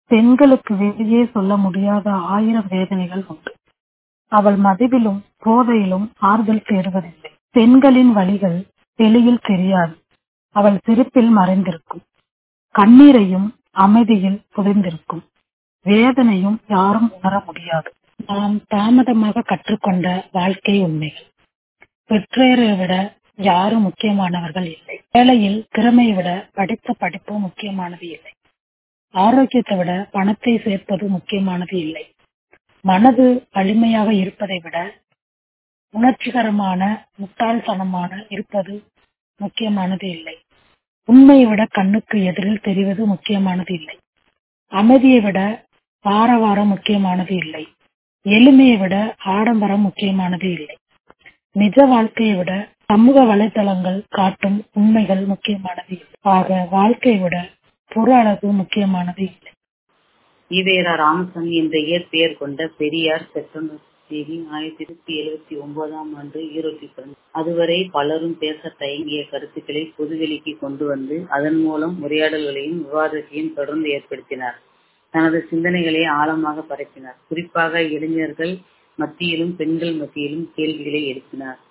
பெண்களுக்கு வெளியே சொல்ல முடியாத ஆயிரம் வேதனைகள் உண்டு அவள் மதுவிலும் போதையிலும் ஆறுதல் தேடுவதில்லை பெண்களின் வழிகள் வெளியில் தெரியாது அவள் சிரிப்பில் மறைந்திருக்கும் கண்ணீரையும் அமைதியில் புதைந்திருக்கும் வேதனையும் யாரும் உணர முடியாது நாம் தாமதமாக கற்றுக்கொண்ட வாழ்க்கை உண்மைகள் பெற்றோரை விட யாரும் முக்கியமானவர்கள் இல்லை வேலையில் திறமையை விட படித்த படிப்பு முக்கியமானது இல்லை ஆரோக்கியத்தை விட பணத்தை சேர்ப்பது முக்கியமானது இல்லை மனது வலிமையாக இருப்பதை விட உணர்ச்சிகரமான முட்டாள்தனமான இருப்பது முக்கியமானது இல்லை உண்மையை விட கண்ணுக்கு எதிரில் தெரிவது முக்கியமானது இல்லை அமைதியை விட ஆரவாரம் முக்கியமானது இல்லை எளிமையை விட ஆடம்பரம் முக்கியமானது இல்லை நிஜ வாழ்க்கையை விட சமூக வலைதளங்கள் காட்டும் உண்மைகள் முக்கியமானது இல்லை ஆக வாழ்க்கையை விட புற அழகு முக்கியமானது இல்லை ஈவேரா ராமசாமி என்ற இயற்பெயர் கொண்ட பெரியார் செப்டம்பர் தேதி ஆயிரத்தி எட்நூத்தி எழுபத்தி ஒன்பதாம் ஆண்டு ஈரோட்டில் பிறந்தார் அதுவரை பலரும் பேச தயங்கிய கருத்துக்களை பொதுவெளிக்கு கொண்டு வந்து அதன் மூலம் உரையாடல்களையும் விவாதத்தையும் தொடர்ந்து ஏற்படுத்தினார் தனது சிந்தனைகளை ஆழமாக பரப்பினார் குறிப்பாக இளைஞர்கள் மத்தியிலும் பெண்கள் மத்தியிலும் கேள்விகளை எழுப்பினார்